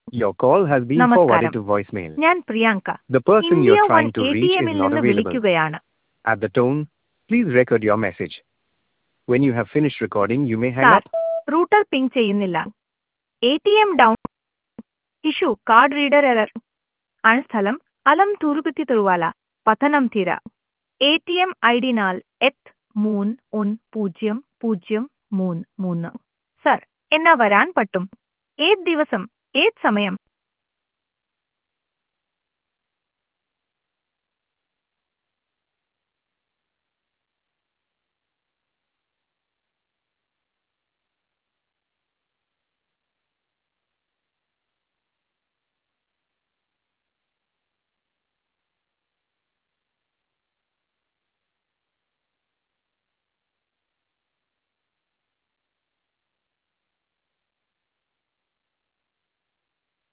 Your call has been നമസ്കാരം. forwarded to voicemail. ഞാൻ Priyanka The person India you're one trying to A T reach is എമ്മിൽ not നിന്ന് available. വിളിക്കുകയാണ് At the tone, please record your message. When you have finished recording, you may hang sir up. Router ping ചെയ്യുന്നില്ല A T M down issue card reader error ആണ് സ്ഥലം അലം തുറുകുത്തി തുറുവാല Pathanamthitta A T M I D നാൽ എത്ത് മൂന്ന് ഒന്ന് പൂജ്യം പൂജ്യം മൂന്ന് മൂന്ന് സർ എന്നാ വരാൻ പറ്റും ഏത് ദിവസം ഏത് സമയം